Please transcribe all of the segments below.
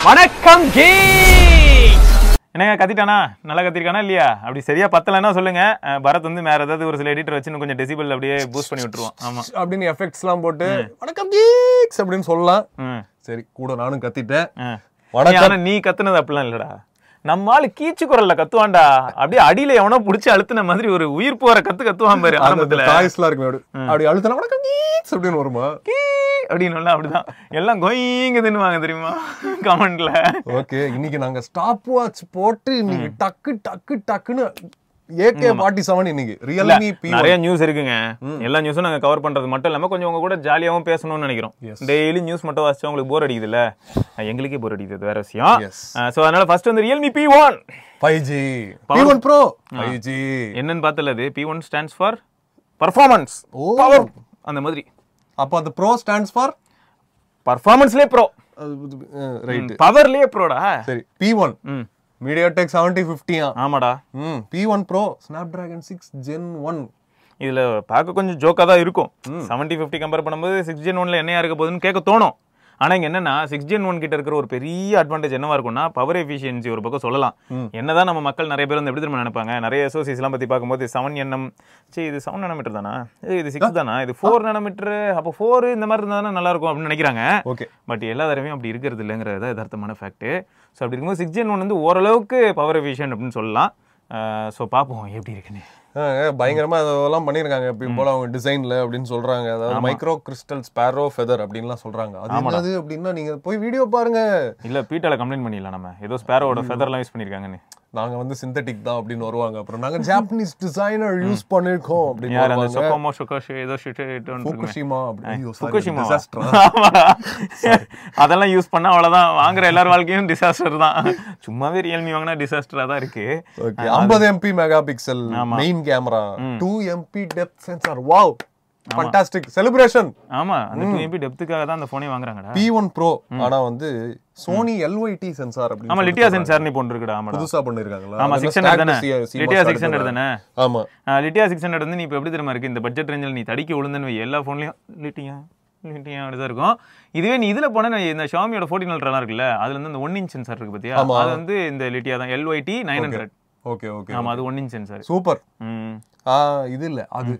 வணக்கம் கீ என்னங்க கத்திட்டானா நல்லா கத்திருக்கானா இல்லையா அப்படி சரியா பத்தலைன்னா சொல்லுங்க அஹ் பரத் வந்து வேற ஏதாவது ஒரு சில எடிட்டர் வச்சு இன்னும் கொஞ்சம் டெசிபிள் அப்படியே பூஸ்ட் பண்ணி விட்டுருவோம் ஆமா அப்படின்னு எஃபெக்ட்ஸ்லாம் போட்டு வணக்கம் ஜீக்ஸ் அப்படின்னு சொல்லலாம் ம் சரி கூட நானும் கத்திட்டேன் ம். வணக்கம். ஆனா நீ கத்துனது அப்படிலாம் இல்லடா நம்ம ஆளு கீச்சு குரல்ல கத்துவான்டா அப்படியே அடியில எவனோ புடிச்சு அழுத்துன மாதிரி ஒரு உயிர் போற கத்து கத்துவான் பாரு ஆரம்பத்துல காய்ஸ்லாம் இருக்குமே அப்படி அப்படி அழுத்தினா வணக்கம் ஜீக்ஸ் அப்படின்னு வருமா கீ அப்படின்னு அப்படிதான் எல்லாம் கொய்ங்குதுன்னு வாங்க தெரியுமா கமெண்ட்ல ஓகே இன்னைக்கு நாங்க ஸ்டாப் வாட்ச் போட்டு இன்னைக்கு டக்கு டக்கு டக்குன்னு ஏகே ஃபார்ட்டி செவன் இன்னைக்கு ரியல்மி பி நிறைய நியூஸ் இருக்குங்க எல்லா நியூஸும் நாங்க கவர் பண்றது மட்டும் இல்லாம கொஞ்சம் உங்க கூட ஜாலியாவும் பேசணும்னு நினைக்கிறோம் டெய்லி நியூஸ் மட்டும் வாசிச்சா உங்களுக்கு போர் அடிக்குதுல்ல அஹ் எங்களுக்கே போர் அடிக்குது அது வேற விஷயம் Yes. சோ அதனால ஃபர்ஸ்ட் வந்து Realme P one five G P one pro five G என்னன்னு பார்த்தல அது P one stands for performance ஓ அந்த மாதிரி அப்போ அந்த ப்ரோ ஸ்டாண்ட்ஸ் ஃபார் பர்ஃபார்மன்ஸ்லயே ப்ரோ ரைட் பவர்லயே ப்ரோடா சரி பி ஒன் ம் மீடியாடெக் செவன்டி ஃபிஃப்டியா ஆமாடா ம் P one pro Snapdragon six gen one இதுல பார்க்க கொஞ்சம் ஜோக்கா தான் இருக்கும் செவன்ட்டி ஃபிஃப்டி கம்பேர் பண்ணும்போது சிக்ஸ் ஜென் ஒன்ல என்னையா இருக்க போகுதுன்னு கேட்க தோணும் ஆனா இங்க என்னன்னா சிக்ஸ் ஜென் ஒன் கிட்ட இருக்கிற ஒரு பெரிய அட்வான்டேஜ் என்னவா இருக்கும்னா பவர் எஃபிஷியன்சி ஒரு பக்கம் சொல்லலாம் என்னதான் நம்ம மக்கள் நிறைய பேர் வந்து எப்படி திரும்ப நினைப்பாங்க நிறைய எஸ்ஓசிஸ் எல்லாம் பத்தி பார்க்கும்போது செவன் எண்ணம் சரி இது செவன் நானோமீட்டர் தானா ஏய், இது சிக்ஸ் தானா இது ஃபோர் நானோமீட்டர் அப்போ ஃபோர் இந்த மாதிரி இருந்தா தானே நல்லா இருக்கும் அப்படின்னு நினைக்கிறாங்க ஓகே பட் எல்லா தடவையும் அப்படி இருக்கிறது இல்லைங்கிறது தான் யதார்த்தமான ஃபேக்ட் ஸோ அப்படி இருக்கும்போது சிக்ஸ் ஜென் ஒன் வந்து ஓரளவுக்கு பவர் எஃபிஷியன்ட் அப்படின்னு சொல்லலாம் ஸோ பார்ப்போம் எப்படி இருக்குன்னு பயங்கரமா அதெல்லாம் பண்ணிருக்காங்க இப்போ போல அவங்க டிசைன்ல அப்படின்னு சொல்றாங்க அதாவது மைக்ரோ கிறிஸ்டல் ஸ்பேரோ ஃபெதர் அப்படின்லாம் சொல்றாங்க அது என்னது அப்படின்னா நீங்க போய் வீடியோ பாருங்க இல்ல பீட்டால கம்ப்ளைண்ட் பண்ணிடலாம் நம்ம ஏதோ ஸ்பேரோட ஃபெதர்லாம் யூஸ் பண்ணிருக்காங்கன்னு நாங்க வந்து சிந்தட்டிக் தான் அப்படின்னு வருவாங்க அப்புறம் நாங்க ஜாப்பனீஸ் டிசைனர் யூஸ் பண்ணிருக்கோம் அப்படின்னு யார் அந்த வருவாங்க சொக்கோமோ சொக்கோஷி ஏதோ ஷிட் ஃபுகுஷிமா அப்படி ஐயோ sorry, ஃபுகுஷிமா disaster. அதெல்லாம் யூஸ் பண்ணா அவ்வளவுதான் வாங்குற எல்லார் வாழ்க்கையும் டிசாஸ்டர் தான் சும்மாவே ரியல்மி வாங்கினா டிசாஸ்டரா தான் இருக்கு okay 50 MB megapixel main camera two MB depth sensor wow fantastic celebration ஆமா அந்த டூ எம்பி டெப்த்துக்காக தான் அந்த போனே வாங்குறாங்கடா பி ஒன் ப்ரோ ஆனா வந்து சோனி எல்ஒய்டி சென்சார் ஆமா அப்படின்னு லிட்டியா சென்சார் நீ போட்டுருக்குடா ஆமாடா புதுசா பண்ணிருக்காங்களா ஆமா அது சிக்ஸ் என்ன ஹண்ட்ரட் தானே stacked CMOS Lytia card six hundred தானே ஆமா லிட்டியா சிக்ஸ் ஹண்ட்ரட் வந்து நீ இப்போ எப்படி தெரியுமா இருக்கு இந்த பட்ஜெட் ரேஞ்சில் நீ தடிக்க விழுந்துன்னு வை, எல்லா ஃபோன்லையும் லிட்டியா லிட்டியா அப்படிதான் இருக்கும் இதுவே நீ இதுல போனா நான் இந்த ஷாமியோட ஃபோர்டீன் அல்ட்ராலாம் இருக்குல்ல அதுல இருந்து இந்த ஒன் இன்ச் சென்சார் இருக்கு பாத்தியா ஆமா. அது வந்து இந்த லிட்டியா தான் LYT nine hundred okay okay ஆமா அது ஒன் இன்ச் சென்சார் சூப்பர் ம் ஆ இது இல்ல அது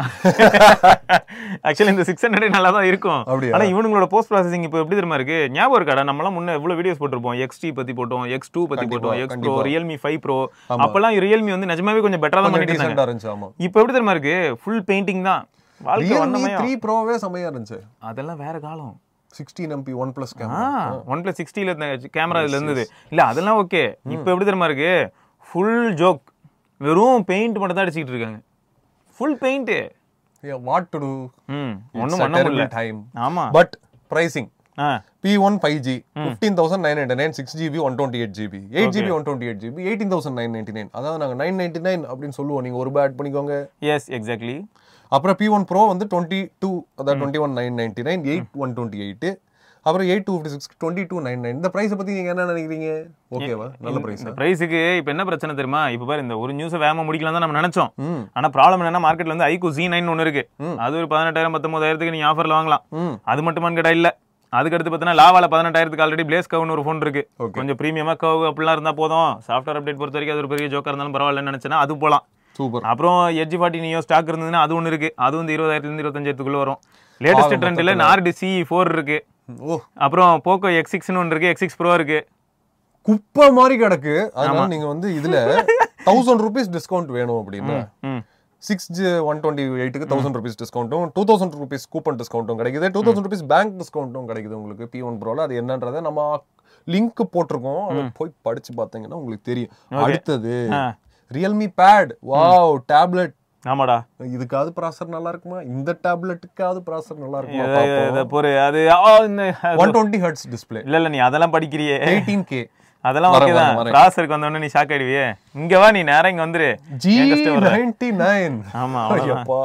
ஆக்சுவலி இந்த சிக்ஸ் ஹண்ட்ரட் நல்லா தான் இருக்கும் அப்படியா? ஆனா இவனுங்களோட போஸ்ட் ப்ராசஸிங் இப்போ எப்படி தெரியுமா இருக்கு ஞாபகம் இருக்காடா நம்மலாம் முன்ன எவ்வளவு வீடியோஸ் போட்டிருப்போம் எக்ஸ் டி பத்தி போட்டோம் எக்ஸ் டூ பத்தி போட்டோம் X pro Realme five pro அப்பெல்லாம் ரியல்மி வந்து நிஜமாவே கொஞ்சம் பெட்டரா தான் பண்ணிட்டு இருந்தாங்க டீசெண்டா இருந்துச்சு ஆமா இப்போ எப்படி தெரியுமா இருக்கு ஃபுல் பெயிண்டிங் தான் வாழ்க்கை ரியல்மி வண்ணமயம் த்ரீ ப்ரோவே செமையா இருந்துச்சு அதெல்லாம் வேற காலம் சிக்ஸ்டீன் எம்பி ஒன் பிளஸ் ஆ கேமரா ஒன் பிளஸ் சிக்ஸ்டியில் கேமரா இதுல இருந்தது இல்ல அதெல்லாம் ஓகே இப்போ எப்படி தெரியுமா இருக்கு ஃபுல் ஜோக் வெறும் பெயிண்ட் மட்டும் தான் அடிச்சுக்கிட்டு இருக்காங்க full paint what to do ம் ஒண்ணும் பண்ண முடியல டைம் ஆமா பட் பிரைசிங் ஆ P one five G fifteen thousand nine ninety nine six GB one twenty eight GB eight GB one twenty eight GB eighteen thousand nine ninety nine அதாவது நாங்கள் nine ninety nine அப்படின்னு சொல்லுவோம் நீங்கள் ஒரு ரூபாய் add பண்ணிக்கோங்க yes exactly அப்புறம் P one pro வந்து டுவெண்ட்டி டூ அதாவது twenty one nine ninety nine eight one twenty eight அப்புறம் eight two fifty six twenty two nine nine இந்த ப்ரைஸை பற்றி நீங்கள் என்ன நினைக்கிறீங்க ஓகேவா நல்ல ப்ரைஸ் இந்த பிரைஸுக்கு இப்போ என்ன பிரச்சனை தெரியுமா இப்போ பாரு இந்த ஒரு நியூஸை வேகமா முடிக்கலாம் தான் நம்ம நினைச்சோம் ம் ஆனா ப்ராப்ளம் என்னன்னா மார்க்கெட்ல வந்து ஐக்கு ஜி நைன் ஒன்று இருக்கு அது ஒரு பதினெட்டாயிரம் பத்தொன்பதாயிரத்துக்கு நீ ஆஃபர்ல வாங்கலாம் ம் அது மட்டுமான்னு கேட்டா இல்ல அதுக்கு அடுத்து பார்த்தீங்கன்னா லாவால பதினெட்டாயிரத்துக்கு ஆல்ரெடி பிளேஸ் கவ்னு ஒரு ஃபோன் இருக்கு Okay. கொஞ்சம் ப்ரீமியமா கவ் அப்படிலாம் இருந்தா போதும் சாஃப்ட்வேர் அப்டேட் பொறுத்த வரைக்கும் அது ஒரு பெரிய ஜோக்கா இருந்தாலும் பரவாயில்லன்னு நினைச்சேன்னா அது போலாம் சூப்பர் அப்புறம் எட்ஜி ஃபார்ட்டி நியோ ஸ்டாக் இருந்ததுன்னா அது ஒன்று இருக்கு அது வந்து இருபதாயிரத்துலேருந்து இருபத்தஞ்சாயிரத்துக்குள்ள வரும் லேட்டஸ்ட் ட்ரெண்டில் நார்டு சி ஃபோர் இருக்கு ஓ அப்புறம் போக்கோ எக்ஸ் சிக்ஸ்னு ஒன்று இருக்கு எக்ஸ் சிக்ஸ் ப்ரோ இருக்கு குப்பை மாதிரி கிடக்கு அதனால நீங்க வந்து இதுல தௌசண்ட் ருபீஸ் டிஸ்கவுண்ட் வேணும் அப்படின்னா ம் சிக்ஸ் ஜி ஒன் டுவெண்ட்டி எயிட்டுக்கு தௌசண்ட் ருபீஸ் டிஸ்கவுண்ட்டும் டூ தௌசண்ட் ருபீஸ் கூப்பன் டிஸ்கவுண்ட்டும் கிடைக்குது டூ தௌசண்ட் ருபீஸ் பேங்க் டிஸ்கவுண்ட்டும் கிடைக்குது உங்களுக்கு பி ஒன் ப்ரோல அது என்னன்றதை நம்ம லிங்க் போட்டிருக்கோம் அதை போய் படிச்சு பார்த்தீங்கன்னா உங்களுக்கு தெரியும் அடுத்தது ஆ. ரியல்மி பேட் வாவ் டேப்லெட் ஆமாடா இதுக்காவது ப்ராசர் நல்லா இருக்குமா இந்த டேப்லெட்டுக்காவது ப்ராசர் நல்லா இருக்குமா இதை- இதை பொறு அது ஆ, இந்த ஒன் டுவெண்ட்டி ஹர்ட்ஸ் டிஸ்பிளே இல்ல இல்ல நீ அதெல்லாம் படிக்கிறியே எயிட்டீன் கே அதெல்லாம் வரேன், ஓகே தான் வரேன், வரேன். ப்ராசருக்கு வந்தோடனே நீ ஷாக் ஆயிடுவியே இங்க வா நீ நேரம் இங்க வந்துரு ஜி என் customer. நைன்டி நைன் ஆமா அவ்வளவுதான். ஐயப்பா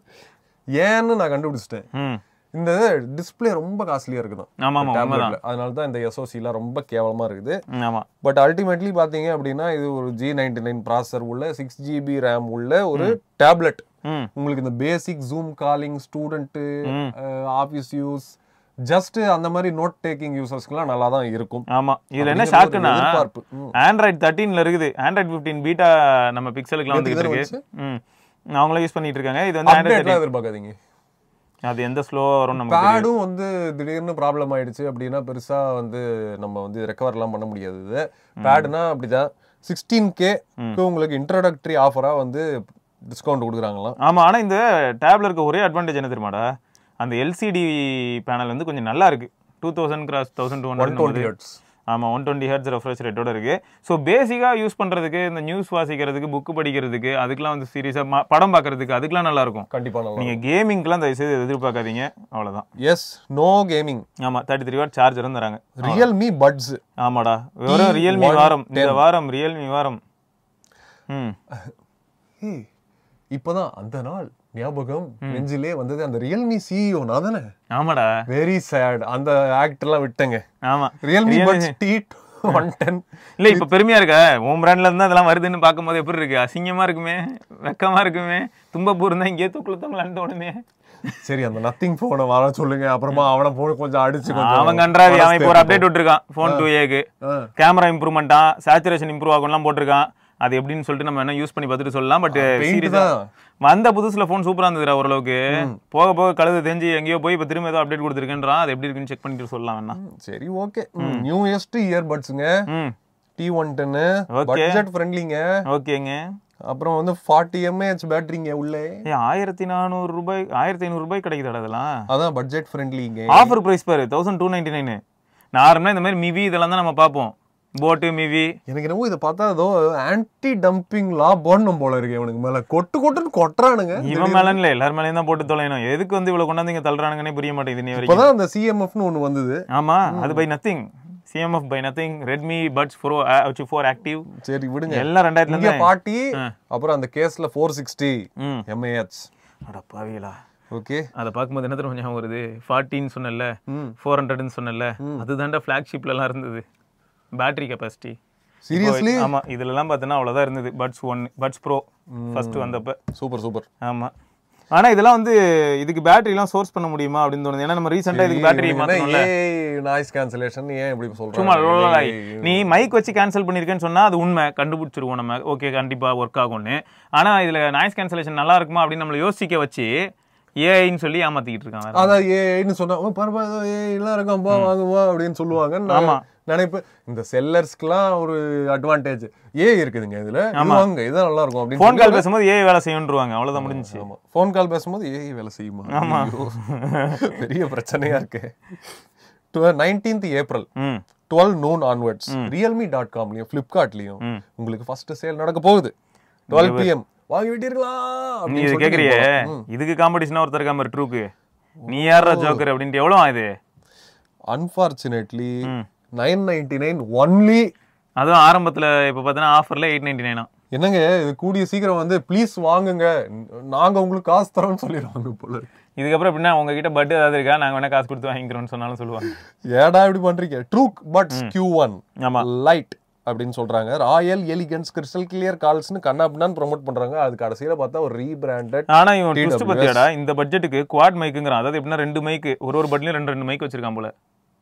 ஏன்னு நான் கண்டுபிடிச்சிட்டேன் ம் இந்த டிஸ்ப்ளே ரொம்ப காஸ்ட்லியா இருக்குதான் ஆமா ஆமா உண்மைதான் அதனால தான் இந்த எஸ்ஓசிலாம் ரொம்ப கேவலமா இருக்குது ம், ஆமா பட் அல்டிமேட்லி பாத்தீங்க அப்படின்னா இது ஒரு ஜி நைன்டி நைன் ப்ராசர் உள்ள சிக்ஸ் ஜிபி ரேம் உள்ள ஒரு டேப்லெட் ம் உங்களுக்கு இந்த பேசிக் ஜூம் காலிங் ஸ்டூடெண்ட்டு ம். ஆஃபீஸ் யூஸ் ஜஸ்ட் அந்த மாதிரி நோட் டேக்கிங் யூசர்ஸ்க்குலாம் நல்லா தான் இருக்கும் ஆமா இதுல என்ன அப்படிங்கிற ஒரு ஷாக்குன்னா எதிர்பார்ப்பு. ம். ஆண்ட்ராய்ட் தேர்ட்டீன்ல இருக்குது ஆண்ட்ராய்ட் ஃபிஃப்டீன் பீட்டா நம்ம பிக்சலுக்குலாம் வந்துகிட்டு இதுக்கு இருக்கு ம் அவங்களும் யூஸ் பண்ணிட்டு இருக்காங்க இது வந்து ஆண்ட்ராய்ட் அப்டேட்லாம் எதிர்பார்க்காதீங்க அது எந்த ஸ்லோவா வரும் நமக்கு தெரியாது. பேடும் வந்து திடீர்னு ப்ராப்ளம் ஆயிடுச்சு அப்படின்னா பெருசா வந்து நம்ம வந்து ரெக்கவர்லாம் பண்ண முடியாது இது பேடுனா அப்படிதான் சிக்ஸ்டீன் கேக்கு உங்களுக்கு இன்ட்ரோடக்டரி ஆஃபரா வந்து டிஸ்கவுண்ட் கொடுக்குறாங்களாம் ஆமா ஆனா இந்த டேப்ல இருக்க ஒரே அட்வான்டேஜ் என்ன தெரியுமாடா அந்த எல்சிடி பேனல் வந்து கொஞ்சம் நல்லா இருக்கு two thousand cross thousand two one twenty hundred hertz ஆமா ஒன் டுவெண்ட்டி ஹெர்ட்ஸ் ரெஃப்ரெஷ் ரேட்டோட இருக்கு ஸோ பேசிக்கா யூஸ் பண்றதுக்கு இந்த நியூஸ் வாசிக்கிறதுக்கு புக் படிக்கிறதுக்கு அதுக்கெல்லாம் வந்து சீரியஸா படம் பார்க்கறதுக்கு அதுக்கெல்லாம் நல்லா இருக்கும் கண்டிப்பா நல்லா நீங்க கேமிங்க்குலாம் தயவு செய்து எதிர்பார்க்காதீங்க அவ்வளவுதான் எஸ் நோ கேமிங் ஆமா தேர்ட்டி த்ரீ வாட் சார்ஜரும் தராங்க ரியல்மி பட்ஸ் ஆமாடா வெறும் ரியல்மி வாரம் இந்த வாரம் ரியல்மி வாரம் ம் இப்பதான் அந்த நாள் ஞாபகம் நெஞ்சிலே வந்தது அந்த ரியல்மி சிஇஓ நான் தானே ஆமாடா வெரி சேட் அந்த ஆக்ட் எல்லாம் விட்டேங்க ஆமா Realme buds T one ten இல்ல இப்ப பெருமையா இருக்க உன் பிராண்ட்ல இருந்து அதெல்லாம் வருதுன்னு பார்க்கும்போது எப்படி இருக்கு அசிங்கமா இருக்குமே வெக்கமா இருக்குமே தும்பப்பூர் இருந்தா இங்கே தூக்குல தங்கலான்ட்டு உடனே சரி அந்த நத்திங் போனை வர சொல்லுங்க அப்புறமா அவனை போன் கொஞ்சம் அடிச்சு கொஞ்சம் அவன் கன்றாவி அவன் இப்போ ஒரு மனசு அப்டேட் விட்டுருக்கான் ஃபோன் டூ ஏக்கு ஆ. கேமரா இம்ப்ரூவ்மெண்ட்டா சேச்சுரேஷன் இம்ப்ரூவ் ஆகும்லாம் போட்டிருக்கான் அது எப்படின்னு சொல்லிட்டு நம்ம என்ன யூஸ் பண்ணி பார்த்துட்டு சொல்லலாம் பட் paint சீரியஸா தான். வந்த புதுசுல ஃபோன் சூப்பரா இருந்ததுடா ஓரளவுக்கு போக போக கழுது தெரிஞ்சு எங்கேயோ போய் இப்போ திரும்ப ஏதோ அப்டேட் கொடுத்துருக்கேன்றான் அது எப்படி இருக்குன்னு செக் பண்ணிட்டு சொல்லலாம் வேணா சரி ஓகே நியூயஸ்ட் இயர்பட்ஸுங்க ம் டி ஒன் டென்னு Okay. பட்ஜெட் ஃப்ரெண்ட்லிங்க ஓகேங்க அப்புறம் வந்து ஃபார்ட்டி எம்ஏஹெச் பேட்டரிங்க உள்ளே ஏ ஆயிரத்தி நானூறு ரூபாய் ஆயிரத்தி ஐநூறு ரூபாய் கிடைக்குதாடா அதெல்லாம் அதான் பட்ஜெட் ஃப்ரெண்ட்லிங்க ஆஃபர் பிரைஸ் பாரு தௌசண்ட் டூ நைன்டி நைனு நார்மலாக இந்த மாதிரி மிவி இதெல்லாம் தான் நம்ம பார்ப்போம் போட்டு மிவி எனக்கு என்னமோ இதை பார்த்தா ஏதோ ஆன்டி டம்பிங் லா போடணும் போல இருக்கு இவனுக்கு மேல கொட்டு கொட்டுன்னு கொட்டுறானுங்க இவன் மேலன்னு இல்லை எல்லார் மேலேயும் தான் போட்டு தொலையணும் எதுக்கு வந்து இவ்வளவு கொண்டாந்து இங்க தள்ளுறானுங்கன்னே புரிய மாட்டேங்குது நீ வரைக்கும் இப்பதான் அந்த சிஎம்எஃப்னு ஒண்ணு வந்தது ஆமா அது by nothing CMF by nothing Redmi buds pro four active சரி விடுங்க எல்லாம் ரெண்டாயிரத்துல இங்க இருந்து ஃபார்ட்டி அப்புறம் அந்த கேஸ்ல ஃபோர் சிக்ஸ்டி ம் எம்ஏஹெச் அட பாவிகளா ஓகே அதை பார்க்கும்போது என்ன தெரியுமா ஞாபகம் வருது ஃபார்ட்டின்னு சொன்னல ம். ஃபோர் ஹண்ட்ரட்னு சொன்னல அதுதான்டா ஃப்ளாக்ஷிப்லலாம் இருந்தது பேட்டரி கெப்பாசிட்டி சீரியஸ்லி ஆமா இதுலலாம் பார்த்தீங்கன்னா அவ்வளோதான் இருந்தது buds one buds pro first வந்தப்ப சூப்பர் சூப்பர் ஆமா ஆனா இதெல்லாம் வந்து இதுக்கு பேட்டரி எல்லாம் சோர்ஸ் பண்ண முடியுமா அப்படின்னு தோணுது ஏன்னா நம்ம ரீசெண்டா இதுக்கு பேட்டரி மாத்தணும்ல நாய்ஸ் கேன்சலேஷன் ஏன் இப்படி சும்மா சொல்றாங்க லோலலாய். நீ மைக் வச்சு கேன்சல் பண்ணிருக்கேன்னு சொன்னா அது உண்மை கண்டுபிடிச்சிருவோம் நம்ம ஓகே கண்டிப்பா ஒர்க் ஆகும்னு ஆனா இதுல நாய்ஸ் கேன்சலேஷன் நல்லா இருக்குமா அப்படின்னு நம்மள யோசிக்க வச்சு ஏஐன்னு சொல்லி ஏமாத்திக்கிட்டு இருக்காங்க அதான் ஏன்னு சொன்னா "ஓ, பரவாயில்ல ஏய் எல்லாம் இருக்கம்பா வாங்குவா அப்படின்னு சொல்லுவாங்க ஆமா. நினைப்பு இந்த செல்லர்ஸ்க்குலாம் ஒரு அட்வான்டேஜ் ஏ இருக்குதுங்க இதுல இது வாங்க இதுதான் நல்லா இருக்கும் அப்படின்னு ஃபோன் கால் பேசும்போது ஏஐ வேலை செய்யுன்றுவாங்க அவ்வளவுதான் முடிஞ்சுச்சு ஆமா ஃபோன் கால் பேசும்போது ஏஐ வேலை செய்யுமா ஐயோ. பெரிய பிரச்சனையா இருக்கு நைன்டீன்த் ஏப்ரல் ம் twelve noon onwards Realme dot காம்லயும் ஃபிளிப்கார்ட்லயும் உங்களுக்கு ஃபர்ஸ்ட் சேல் நடக்க போகுது டுவெல் பிஎம் வாங்கி விட்டீர்களா நீ அப்படின்னு இது சொல்லி கேக்குறியே போறோம். இதுக்கு காம்படிஷனா ஒருத்தர் இருக்காம ட்ரூக்கு நீ யாரா ஜோக்கர் அப்படின்ட்டு எவ்வளோ இது unfortunately nine ninety nine only அதுவும் ஆரம்பத்துல இப்ப பார்த்தீங்கன்னா ஆஃபர்ல எயிட் நைன்டி நைனா என்னங்க இது கூடிய சீக்கிரம் வந்து ப்ளீஸ் வாங்குங்க நாங்க உங்களுக்கு காசு தரோம்னு சொல்லிடுவாங்க போல இருக்கு. இதுக்கப்புறம் எப்படின்னா உங்ககிட்ட பட் ஏதாவது இருக்கா நாங்க வேணா காசு கொடுத்து வாங்கிக்கிறோம்னு சொன்னாலும் சொல்லுவாங்க ஏடா இப்படி பண்றீங்க ட்ரூக் பட்ஸ் கியூ ஒன் ஆமா லைட் அப்படின்னு சொல்றாங்க ராயல் எலிகன்ஸ் கிறிஸ்டல் கிளியர் கால்ஸ்னு கண்ணாபின்னான்னு ப்ரோமோட் பண்றாங்க அது கடைசியில பார்த்தா ஒரு ரீபிராண்டட் ஆனா இவன் ட்விஸ்ட் TWS. பத்தியாடா இந்த பட்ஜெட்டுக்கு குவாட் மைக்குங்கிறான் அதாவது எப்படின்னா ரெண்டு மைக்கு ஒரு ஒரு பட்லயும் ரெண்டு ரெண்டு மைக் வச்சிருக்கான் போல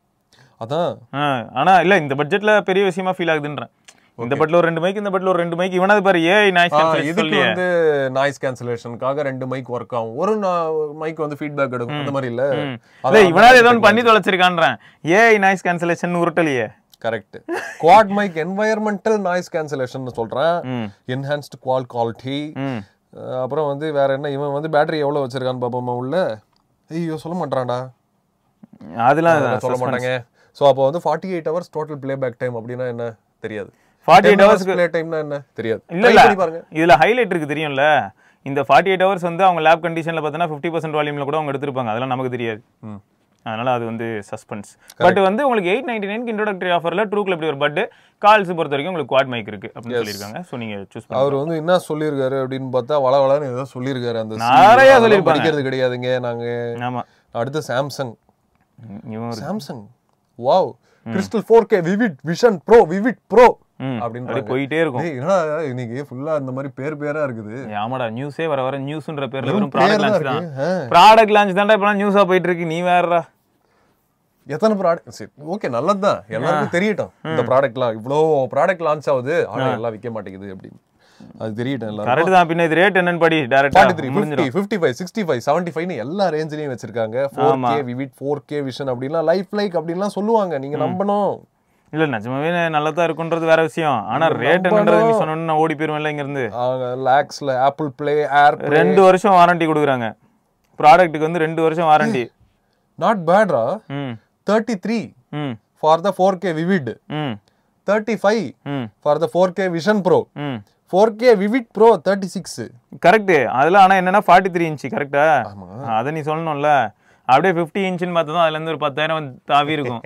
அதான் ஆ, ஆனா இல்ல இந்த பட்ஜெட்ல பெரிய விஷயமா ஃபீல் ஆகுதுன்றேன் இந்த பட்ல ஒரு ரெண்டு மைக் இந்த பட்ல ஒரு ரெண்டு மைக் இவனாவது பாரு ஏஐ நாய்ஸ் ஆ, கேன்சலேஷன் இதுக்கு சொல்லியே வந்து நாய்ஸ் கேன்சலேஷனுக்காக ரெண்டு மைக் ஒர்க் ஆகும் ஒரு மைக் வந்து ஃபீட்பேக் எடுக்கும் அந்த மாதிரி இல்ல இல்ல இவனாவது ஏதோ ஒண்ணு பண்ணி தொலைச்சிருக்கான்றேன் ஏஐ நாய்ஸ் கேன்சலேஷன் உருட்டலையே correct quad mic environmental noise cancellation சொல்றேன் ம் என்ஹான்ஸ்டு குவால் குவாலிட்டி ம் அப்புறம் வந்து வேற என்ன இவன் வந்து பேட்டரி எவ்வளவு வச்சிருக்கான்னு பாப்போமா உள்ள ஐயோ சொல்ல மாட்டான்டா அதெல்லாம் அதெல்லாம் சொல்ல மாட்டாங்க சோ அப்போ வந்து forty eight hours total playback time அப்படின்னா என்ன தெரியாது ஃபார்ட்டி எயிட் ஹவர்ஸ்க்கு ப்ளே டைம்னா என்ன தெரியாது இல்ல Try இல்ல பண்ணி பாருங்க இதுல ஹைலைட் இருக்கு தெரியும்ல இந்த ஃபார்ட்டி எயிட் ஹவர்ஸ் வந்து அவங்க லேப் கண்டிஷன்ல பார்த்தீங்கன்னா ஃபிஃப்டி பர்சன்ட் வால்யூம்ல கூட அவங்க எடுத்திருப்பாங்க அதெல்லாம் நமக்கு தெரியாது ம். அதனால அது வந்து சஸ்பென்ஸ் பட் வந்து உங்களுக்கு எயிட் நைன்டி நைன் இன்ட்ரோடக்டரி ஆஃபர்ல ட்ரூக்ல இப்படி ஒரு பட் கால்ஸ் பொறுத்த வரைக்கும் உங்களுக்கு குவாட் மைக் இருக்கு அப்படின்னு சொல்லியிருக்காங்க ஸோ நீங்க சூஸ் பண்ணி அவர் வந்து என்ன சொல்லியிருக்காரு அப்படின்னு பார்த்தா வள வளன்னு ஏதோ சொல்லியிருக்காரு அந்த நிறைய CEO. அதெல்லாம் சொல்லியிருப்பாங்க. படிக்கிறது கிடையாதுங்க நாங்க ஆமா அடுத்து சாம்சங் இவன் ஒரு Samsung wow crystal four K vivid vision pro vivid pro ம், அப்படின்னு அப்படியே போயிட்டே இருக்கும் டேய், என்னடா இன்னைக்கு ஃபுல்லா இந்த மாதிரி பேர் பேரா இருக்குது ஏய், ஆமாடா நியூஸே வர வர நியூஸ்ன்ற பேர்ல வெறும் வெறும் ப்ராடக்ட் பேர் தான் லான்ச் தான் இருக்கு. ஆ. ப்ராடக்ட் லான்ச் தான்டா இப்பலாம் நியூஸா போயிட்டு இருக்கு நீ வேறடா எத்தனை ப்ராடக்ட் சரி ஓகே நல்லதுதான் எல்லாருக்கும் தெரியட்டும் இந்த ப்ராடக்ட்லாம் இவ்வளோ ப்ராடக்ட் லான்ச் ஆகுது ஆனா எல்லாம் விற்க மாட்டேங்குது அப்படின்னு அது தெரியட்டும் எல்லாரும் கரெக்ட் தான் பின்ன இது ரேட் என்னன்னு படி டேரக்டா forty three fifty fifty five sixty five seventy ஃபைவ்னு எல்லா ரேஞ்சிலையும் வச்சிருக்காங்க four K vivid four K vision அப்படின்லாம் லைஃப் லைக் அப்படின்லாம் சொல்லுவாங்க நீங்க நம்பணும் இல்ல நிஜமாவே நல்லதா இருக்குன்றது வேற விஷயம் ஆனா ரேட் என்னன்றது நீ சொன்னோன்னு நான் ஓடி போயிருவேன்ல இங்க இருந்து லேக்ஸ்ல ஆப்பிள் பிளே ஏர் ரெண்டு வருஷம் வாரண்டி கொடுக்குறாங்க ப்ராடக்ட்டுக்கு வந்து ரெண்டு வருஷம் வாரண்டி நாட் பேட்ரா ம் தேர்ட்டி த்ரீ ம் for the four K vivid ம் தேர்ட்டி ஃபைவ் ம் for the four K vision pro ம் four K vivid pro thirty six correct அதெல்லாம் ஆனா என்னன்னா ஃபார்ட்டி த்ரீ இன்ச்சு கரெக்டா ஆமா அதை நீ சொல்லணும்ல அப்படியே ஃபிஃப்டி இன்ச்சுன்னு பார்த்ததும் அதுல இருந்து ஒரு பத்தாயிரம் தாவி இருக்கும்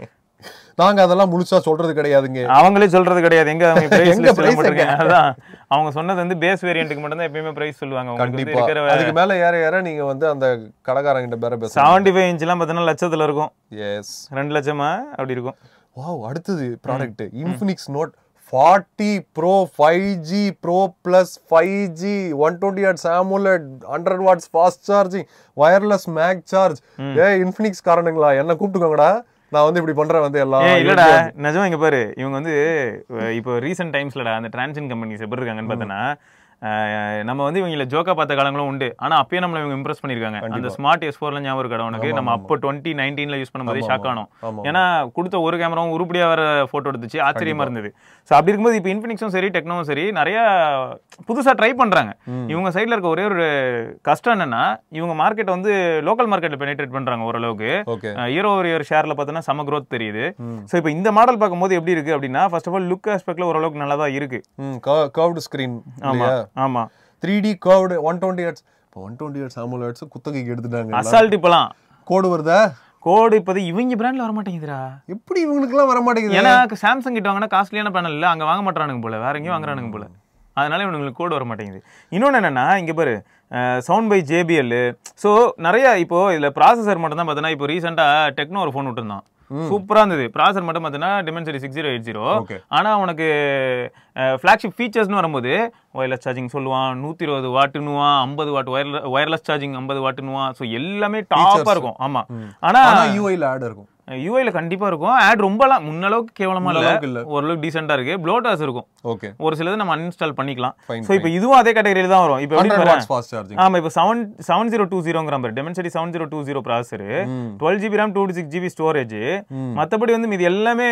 நாங்க அதெல்லாம் முழுசா சொல்றது கிடையாதுங்க அவங்களே சொல்றது கிடையாது எங்க அவங்க பிரைஸ் எங்க லிஸ்ட்ல price போட்டிருக்காங்க அதான் அவங்க சொன்னது வந்து பேஸ் வேரியன்ட்டுக்கு மட்டும் தான் எப்பயுமே பிரைஸ் சொல்லுவாங்க உங்களுக்கு வந்து கண்டிப்பா இருக்கிற அதுக்கு மேல ஏற ஏற நீங்க வந்து அந்த கடைக்காரங்கிட்ட பேர பேச செவன்டி ஃபைவ் இன்ச்லாம் பார்த்தீங்கன்னா லட்சத்துல இருக்கும் எஸ் ரெண்டு லட்சமா அப்படி இருக்கும் வாவ் அடுத்தது product Infinix note forty pro five G pro plus five G one twenty watts AMOLED hundred watts fast charging wireless mag charge ஏ இன்ஃபினிக்ஸ் காரணங்களா என்ன கூப்பிட்டுக்கோங்கடா நான் வந்து இப்படி பண்றேன் வந்து எல்லாம் ஏ இல்லடா நிஜமா இங்க பாரு இவங்க வந்து அஹ், இப்போ ரீசெண்ட் டைம்ஸ்லடா அந்த டிரான்சின் கம்பெனிஸ் எப்படி இருக்காங்கன்னு பார்த்தோன்னா அஹ், நம்ம வந்து இவங்கள ஜோக்கா பார்த்த காலங்களும் உண்டு ஆனா அப்பயே நம்மள இவங்க இம்ப்ரெஸ் பண்ணிருக்காங்க அந்த ஸ்மார்ட் எஸ் ஃபோர்ல ஞாபகம் இருக்கா உனக்கு நம்ம அப்போ டுவெண்ட்டி நைன்டீன்ல யூஸ் பண்ணும்போது ஷாக் ஆனோம் ஆமா. ஏன்னா கொடுத்த ஒரு கேமராவும் உருப்படியா வர போட்டோ எடுத்துச்சு ஆச்சரியமா இருந்தது ஸோ அப்படி இருக்கும்போது இப்போ இன்ஃபினிக்ஸும் சரி டெக்னோவும் சரி நிறைய புதுசா ட்ரை பண்றாங்க இவங்க சைடுல இருக்க ஒரே ஒரு கஷ்டம் என்னன்னா இவங்க மார்க்கெட் வந்து லோக்கல் மார்க்கெட்ல பெனிட்ரேட் பண்றாங்க ஓரளவுக்கு ஓகே இயர் ஓவர் இயர் ஷேர்ல பார்த்தோன்னா செம growth தெரியுது ஸோ இப்போ இந்த மாடல் பார்க்கும்போது எப்படி இருக்கு அப்படின்னா ஃபர்ஸ்ட் ஆஃப் ஆல் லுக் ஆஸ்பெக்ட்ல ஓரளவுக்கு நல்லா தான் இருக்கு ம் கர்வ்டு ஸ்கிரீன் ஆமா ஆமா three D curved one twenty hertz இப்போ ஒன் டுவெண்ட்டி ஹெட்ஸ் ஆமுலட்ஸ் குத்தகைக்கு எடுத்துட்டாங்க அசால்ட் இப்பலாம் கோடு வருதா கோடு இப்போது இவங்க பிராண்ட்ல வர மாட்டேங்குதுடா எப்படி இவங்களுக்குலாம் வர மாட்டேங்குது ஏன்னா சாம்சங் கிட்ட வாங்கினா காஸ்ட்லியான பேனல் இல்ல அங்க வாங்க மாட்டானுங்க போல வேற எங்கேயும் வாங்குறானுங்க போல அதனால இவனுங்களுக்கு கோடு வர மாட்டேங்குது இன்னொன்னு என்னன்னா இங்க பாரு சவுண்ட் பை ஜேபிஎல் ஸோ நிறைய இப்போ இதுல ப்ராசஸர் மட்டும் தான் பார்த்தோன்னா இப்போ ரீசெண்டா டெக்னோ ஒரு ஃபோன் விட்டுருந்தான் சூப்பரா இருந்தது ப்ராசர் மட்டும் பார்த்தீங்கன்னா Dimensity six zero eight zero Okay. ஆனா உனக்கு ஃபிளாக்ஷிப் ஃபீச்சர்ஸ்னு வரும்போது ஒயர்லெஸ் சார்ஜிங் சொல்லுவான் நூத்தி இருபது வாட்டுன்னுவான் ஐம்பது வாட் ஒயர் ஒயர்லெஸ் சார்ஜிங் ஐம்பது வாட்டுன்னுவான் ஸோ எல்லாமே டாப்பா இருக்கும் ஆமா ஆனா ஆனா யூஐல ஆட் இருக்கும் யூஐல கண்டிப்பா இருக்கும் ஆட் ரொம்பலாம் முன்னளவுக்கு கேவலமா இல்ல முன்னளவுக்கு இல்ல. ஓரளவுக்கு டீசெண்டா இருக்கு ப்ளோட்டாஸ் இருக்கும் ஓகே ஒரு சிலது நம்ம அன்இன்ஸ்டால் பண்ணிக்கலாம் Fine, ஸோ இப்போ இதுவும் அதே கேட்டகரியில தான் வரும் இப்போ எப்படி ஹண்ட்ரட் பாரு. வாட்ஸ் ஃபாஸ்ட் சார்ஜிங் ஆமா இப்போ செவன் செவன் ஜீரோ டூ ஜீரோங்கிற பாரு Dimensity seven zero two zero processor twelve GB RAM two six GB storage மத்தபடி வந்து மீதி எல்லாமே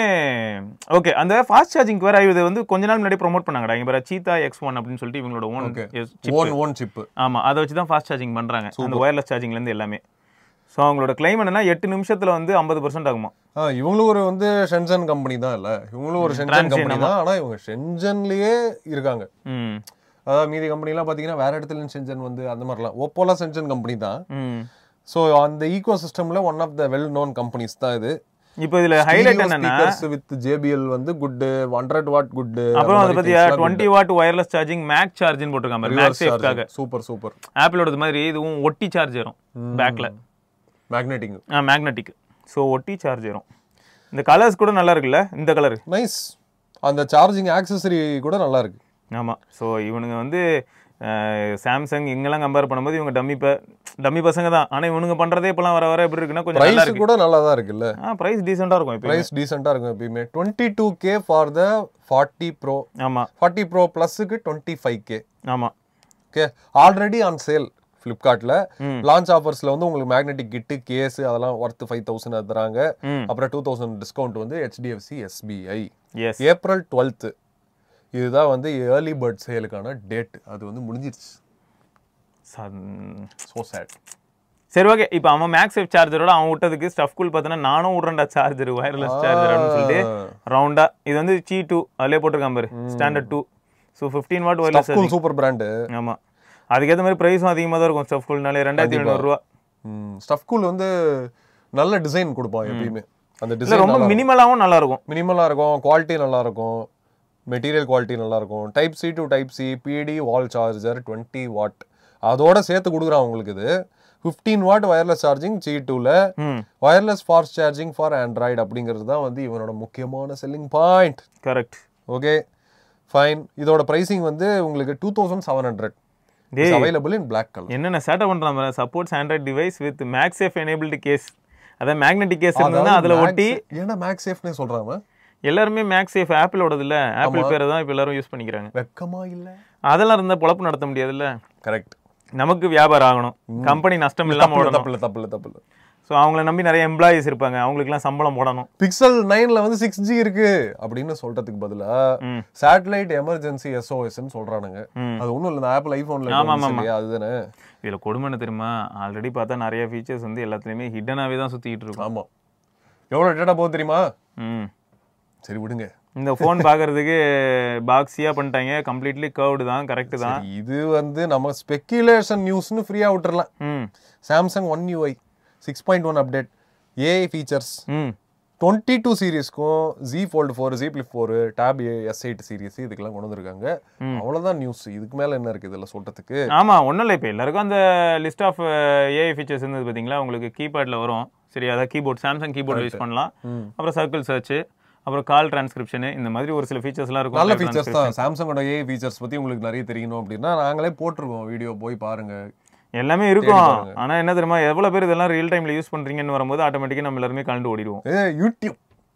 ஓகே அந்த ஃபாஸ்ட் சார்ஜிங் வேற இது வந்து கொஞ்ச நாள் முன்னாடி ப்ரோமோட் பண்ணாங்கடா இங்க பாரு சீதா எக்ஸ் ஒன் அப்படின்னு சொல்லிட்டு இவங்களோட own okay own own chip ஆமா அதை வச்சு தான் ஃபாஸ்ட் சார்ஜிங் பண்றாங்க அந்த ஒயர்லெஸ் சார்ஜிங்ல இருந்து எல்லாமே ஸோ அவங்களோட கிளைம் என்னன்னா எட்டு நிமிஷத்துல வந்து ஐம்பது பர்சன்ட் ஆகுமா ஆ இவங்களும் ஒரு வந்து ஷென்சன் கம்பெனி தான் இல்ல இவங்களும் ஒரு ஷென்சன் Transsion, கம்பெனி தான் ஆனா இவங்க ஷென்சன்லயே இருக்காங்க ம் அதாவது மீதி கம்பெனிலாம் பாத்தீங்கன்னா வேற இடத்துல ஷென்சன் வந்து அந்த மாதிரிலாம் ஓப்போலாம் ஷென்சன் கம்பெனி தான் ம் ஸோ அந்த ஈகோ சிஸ்டம்ல one of the well known companies தான் இது இப்போ இதுல ஹைலைட் என்னன்னா வித் ஜேபிஎல் வந்து குட் ஹண்ட்ரட் வாட் குட் அப்புறம் அதை பத்தியா twenty watt wireless charging mag சார்ஜ்னு போட்டிருக்காங்க மேக் சேஃப்காக சூப்பர் சூப்பர் ஆப்பிளோட மாதிரி இதுவும் ஒட்டி சார்ஜ் வரும் பேக்ல மேக்னெட்டிங் மேக்னெட்டிக் ஸோ ஒட்டி சார்ஜ் வரும் இந்த கலர்ஸ் கூட நல்லா இருக்குல்ல இந்த கலர் நைஸ் அந்த சார்ஜிங் ஆக்சசரி கூட நல்லா இருக்கு ஆமா ஸோ இவனுங்க வந்து சாம்சங் இங்கெல்லாம் கம்பேர் பண்ணும்போது இவங்க டம்மி ப டம்மி பசங்க தான் ஆனா இவனுங்க பண்றதே இப்பெல்லாம் வர வர எப்படி இருக்குன்னா கொஞ்சம் நல்லா பிரைஸ் இருக்கு கூட நல்லா தான் இருக்குல்ல ஆ பிரைஸ் டீசெண்டா இருக்கும் இப்போ பிரைஸ் டீசெண்டா இருக்கும் எப்பயுமே twenty two K for the forty pro ஆமா ஃபார்ட்டி ப்ரோ ப்ளஸுக்கு டுவெண்ட்டி ஃபைவ் கே ஆமா ஓகே ஆல்ரெடி ஆன் சேல் ஃப்ளிப்கார்ட்ல லான்ச் ஆஃபர்ஸ்ல வந்து உங்களுக்கு மேக்னெட்டிக் கிட்டு கேஸ் அதெல்லாம் ஒர்த் ஃபைவ் தௌசண்ட் தராங்க ம் அப்புறம் டூ தௌசண்ட் டிஸ்கவுண்ட் வந்து HDFC SBI yes April twelfth இதுதான் வந்து ஏர்லி பேர்ட் சேலுக்கான டேட் அது வந்து முடிஞ்சிருச்சு ஸோ சேட் சரி ஓகே இப்போ அவன் மேக்ஸேஃப் சார்ஜரோட அவன் விட்டதுக்கு ஸ்டஃப் கூல் பார்த்தோன்னா நானும் விட்றேன்டா சார்ஜர் வயர்லெஸ் சார்ஜர் அப்படின்னு சொல்லிட்டு ரவுண்டா இது வந்து சி டூ அதிலே போட்டிருக்கான் பாரு standard two so fifteen watt wireless school super brand ஆமா அதுக்கேற்ற மாதிரி ப்ரைஸும் அதிகமாக தான் இருக்கும் ஸ்டஃப் கூல்னாலே ரெண்டாயிரத்தி எழுநூறுவா ஸ்டஃப் கூல் வந்து நல்ல டிசைன் கொடுப்பான் எப்பயுமே அந்த இல்லை டிசைன் ரொம்ப மினிமலாகவும் நல்லா இருக்கும் மினிமலாக இருக்கும் குவாலிட்டி நல்லா இருக்கும் மெட்டீரியல் குவாலிட்டி நல்லா இருக்கும் type C to type C PD wall charger twenty watt அதோட சேர்த்து கொடுக்குறான் உங்களுக்கு இது fifteen watt wireless charging C டூவில் ம் wireless fast charging for Android அப்படிங்கிறது தான் வந்து இவனோட முக்கியமான selling point correct okay fine இதோட ப்ரைசிங் வந்து உங்களுக்கு டூ தௌசண்ட் செவன் ஹண்ட்ரட் டேய் அவைலபிள் இன் பிளாக் கலர் என்னென்ன சேட்டை பண்ணுறான் supports Android device with MagSafe enabled case அதான் மேக்னெட்டிக் கேஸ் இருந்ததுன்னா அதுல ஒட்டி ஏன்னா மேக்ஸ் சேஃப்னே சொல்றாங்க எல்லாருமே மேக்ஸ் சேஃப் ஆப்பிளோடது இல்ல ஆப்பிள் பேரை தான் இப்போ எல்லாரும் யூஸ் பண்ணிக்கிறாங்க வெக்கமா இல்ல அதெல்லாம் இருந்தா பொழப்பு நடத்த முடியாதுல்ல கரெக்ட் நமக்கு வியாபாரம் ஆகணும் கம்பெனி நஷ்டம் இல்லாம ஓடணும் தப்பு இல்ல தப்பு இல்ல தப்பு இல்ல ஸோ அவங்கள நம்பி நிறைய எம்ப்ளாயிஸ் இருப்பாங்க அவங்களுக்குலாம் சம்பளம் போடணும் பிக்சல் நைன்ல வந்து சிக்ஸ் ஜி இருக்கு அப்படின்னு சொல்றதுக்கு பதிலா ம். சேட்டலைட் எமர்ஜென்சி எஸ்ஓஎஸ்ன்னு சொல்றானுங்க ம். அது ஒண்ணும் இல்ல ஆப்பிள் ஐபோன்ல ஆமா, ஆமா, இல்லையா அதுதானே இதுல கொடுமை என்ன தெரியுமா ஆல்ரெடி பார்த்தா நிறைய ஃபீச்சர்ஸ் வந்து எல்லாத்துலயுமே ஹிடனாவே தான் சுத்திட்டு இருக்கும் ஆமா எவ்வளவு டேட்டா போகுது தெரியுமா ம் சரி விடுங்க இந்த ஃபோன் பார்க்கறதுக்கு பாக்ஸியா பண்ணிட்டாங்க கம்ப்ளீட்லி கர்வ்டு தான் கரெக்ட் தான் சரி, இது வந்து நம்ம ஸ்பெக்குலேஷன் நியூஸ்னு ஃப்ரீயா விட்டுறலாம் ம் Samsung One UI six point one update AI features ம் டுவெண்ட்டி டூ சீரீஸ்க்கும் G fold four G flip four tab S eight series இதுக்கெல்லாம் கொண்டு வந்திருக்காங்க அவ்வளவுதான் நியூஸ் இதுக்கு மேல என்ன இருக்கு இதுல சொல்றதுக்கு ஆமா ஒன்றும் இல்லை இப்போ எல்லாருக்கும் அந்த லிஸ்ட் ஆஃப் ஏஐ ஃபீச்சர்ஸ் இருந்தது பார்த்தீங்களா உங்களுக்கு கீபேடில் வரும் சரி அதான் கீபோர்ட் சாம்சங் கீபோர்ட் யூஸ் பண்ணலாம் ம். அப்புறம் சர்க்கிள் சர்ச் அப்புறம் கால் டிரான்ஸ்கிரிப்ஷன் இந்த மாதிரி ஒரு சில ஃபீச்சர்ஸ்லாம் இருக்கும் நல்ல Call ஃபீச்சர்ஸ் transcription. தான் சாம்சங்கோட ஏஐ ஃபீச்சர்ஸ் பத்தி உங்களுக்கு நிறைய தெரியணும் அப்படின்னா நாங்களே போட்டிருக்கோம் வீடியோ போய் பாருங்க எல்லாமே இருக்கும் பாருங்க. ஆனா என்ன தெரியுமா எவ்வளவு பேர் இதெல்லாம் ரியல் டைம்ல யூஸ் பண்றீங்கன்னு வரும்போது ஆட்டோமேட்டிக்கா நம்ம எல்லாருமே கலந்து ஓடிடுவோம் ஏ யூடியூப்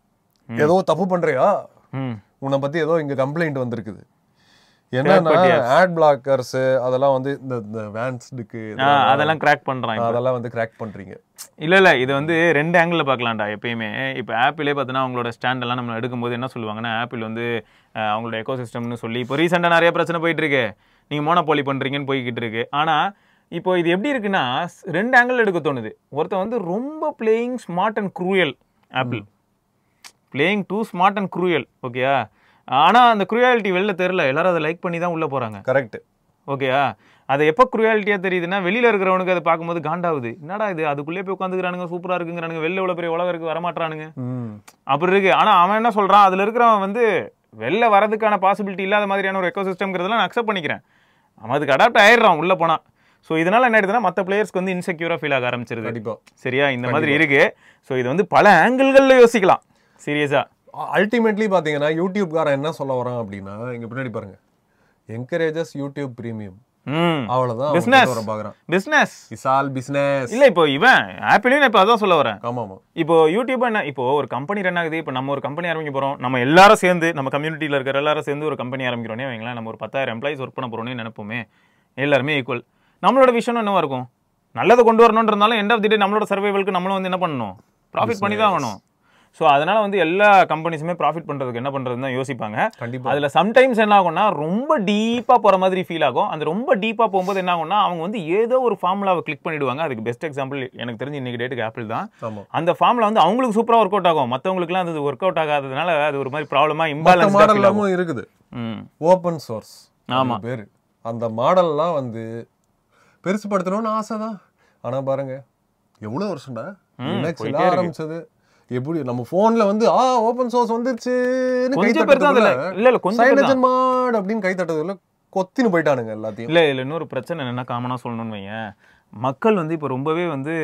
ஏதோ தப்பு பண்றியா ம் உன்னை பத்தி ஏதோ இங்க கம்ப்ளைண்ட் வந்திருக்குது என்னன்னா party ads. ஆட் பிளாக்கர்ஸ் அதெல்லாம் வந்து இந்த இந்த வேன்ஸ்டுக்கு ஆ, அதெல்லாம் கிராக் பண்றான் இப்ப. அதெல்லாம் வந்து கிராக் பண்றீங்க இல்ல இல்ல இது வந்து ரெண்டு ஆங்கிள் பார்க்கலாம்டா எப்பயுமே இப்போ ஆப்பிளே பார்த்தீங்கன்னா அவங்களோட ஸ்டாண்ட் எல்லாம் நம்ம எடுக்கும்போது என்ன சொல்லுவாங்கன்னா ஆப்பிள் வந்து அஹ், அவங்களோட எக்கோ சிஸ்டம்னு சொல்லி இப்போ ரீசெண்டாக நிறைய பிரச்சனை போயிட்டு இருக்கு நீங்க மோனோபாலி பண்றீங்கன்னு போய்கிட்டு இருக்கு ஆனா இப்போ இது எப்படி இருக்குன்னா ஸ்- ரெண்டு ஆங்கிள் எடுக்க தோணுது ஒருத்தன் வந்து ரொம்ப playing smart and cruel Apple playing to smart and cruel ஓகேயா ஆனா அந்த க்ரூயாலிட்டி வெளில தெரியல எல்லாரும் அதை லைக் பண்ணி தான் உள்ள போறாங்க கரெக்ட் ஓகேயா அது எப்போ குருவாலிட்டியா தெரியுதுன்னா வெளியில இருக்கிறவனுக்கு அதை பார்க்கும்போது காண்டாவுது என்னடா இது அதுக்குள்ளே போய் உட்காந்துக்கிறானுங்க சூப்பரா இருக்குங்கிறானுங்க வெளில இவ்வளவு பெரிய உலகம் இருக்கு வரமாட்டானுங்க அப்படி இருக்கு ஆனா அவன் என்ன சொல்றான் அதுல இருக்கிறவன் வந்து வெளில வரதுக்கான பாசிபிலிட்டி இல்லாத மாதிரியான ஒரு எக்கோ சிஸ்டம்ங்கிறதெல்லாம் நான் அக்செப்ட் பண்ணிக்கிறேன் அவன் அதுக்கு அடாப்ட் ஆயிடுறான் உள்ள போனா ஸோ இதனால என்ன ஆயிடுதுன்னா மற்ற பிளேயர்ஸ்க்கு வந்து இன்செக்யூரா ஃபீல் ஆக ஆரம்பிச்சிருது கண்டிப்பா சரியா இந்த மாதிரி இருக்கு ஸோ இது வந்து பல ஆங்கிள்கள்ல யோசிக்கலாம் சீரியஸா அல்டிமேட்லி பாத்தீங்கன்னா யூடியூப்காரன் என்ன சொல்ல வரான் அப்படின்னா இங்க பின்னாடி பாருங்க என்கரேஜஸ் யூடியூப் பிரீமியம் ம் அவ்வளவுதான் அவன் Business. கொண்டு வர பாக்குறான் பிஸ்னஸ் இஸ் ஆல் பிசினஸ் இல்ல இப்போ இவன் ஆப்பிளையும் இப்போ அதான் சொல்ல வரேன் ஆமா ஆமா இப்போ யூடியூப் என்ன இப்போ ஒரு கம்பெனி ரன் ஆகுது இப்போ நம்ம ஒரு கம்பெனி ஆரம்பிக்க போறோம் நம்ம எல்லாரும் சேர்ந்து நம்ம கம்யூனிட்டியில் இருக்கிற எல்லாரும் சேர்ந்து ஒரு கம்பெனி ஆரம்பிக்கிறோன்னே வைங்களேன் நம்ம ஒரு பத்தாயிரம் எம்ப்ளாயிஸ் ஒர்க் பண்ண போறோம்னு நினைப்போமே எல்லாருமே ஈக்குவல் நம்மளோட விஷயம் என்னவா இருக்கும் நல்லதை கொண்டு வரணுன்றதுனால எண்ட் ஆஃப் தி டே நம்மளோட சர்வைவலுக்கு நம்மளும் வந்து என்ன பண்ணணும் ப்ராஃபிட் பண்ணி தான் ஆகணும் ஸோ அதனால வந்து எல்லா கம்பெனிஸுமே ப்ராஃபிட் பண்றதுக்கு என்ன பண்றதுன்னு தான் யோசிப்பாங்க கண்டிப்பா அதுல சம்டைம்ஸ் என்ன ஆகும்னா ரொம்ப டீப்பா போற மாதிரி ஃபீல் ஆகும் அந்த ரொம்ப டீப்பா போகும்போது என்ன ஆகும்னா அவங்க வந்து ஏதோ ஒரு ஃபார்முலாவை கிளிக் பண்ணிடுவாங்க அதுக்கு பெஸ்ட் எக்ஸாம்பிள் எனக்கு தெரிஞ்சு இன்னைக்கு டேட்டுக்கு ஆப்பிள் தான் ஆமா அந்த ஃபார்முலா வந்து அவங்களுக்கு சூப்பரா ஒர்க் அவுட் ஆகும் மத்தவங்களுக்குலாம் அது ஒர்க் அவுட் ஆகாததுனால அது ஒரு மாதிரி ப்ராப்ளமா மற்ற இம்பாலன்ஸ் மாடல் எல்லாமும் இருக்குது ம் ஓப்பன் சோர்ஸ் ஆமா. பேரு அந்த மாடல்லாம் வந்து பெருசுப்படுத்தணும்னு ஆசை தான் ஆனா பாருங்க எவ்வளவு வருஷம்டா என்ன போயிட்டே இருக்கு. ஆரம்பிச்சது எப்படி நம்ம போன்ல வந்து ஆ ஓப்பன் சோர்ஸ் வந்துருச்சுன்னு கை கொஞ்சம் பேர் தான் அதுல தட்டதுல இல்ல இல்ல கொஞ்சம் பேர் தான் சைனஜன் மாட் அப்படின்னு கை தட்டதுல கொத்தின்னு போயிட்டானுங்க எல்லாத்தையும் இல்ல இதுல இன்னொரு பிரச்சனை என்னன்னா காமனா சொல்லணும்னு வையேன் மக்கள் வந்து இப்போ ரொம்பவே வந்து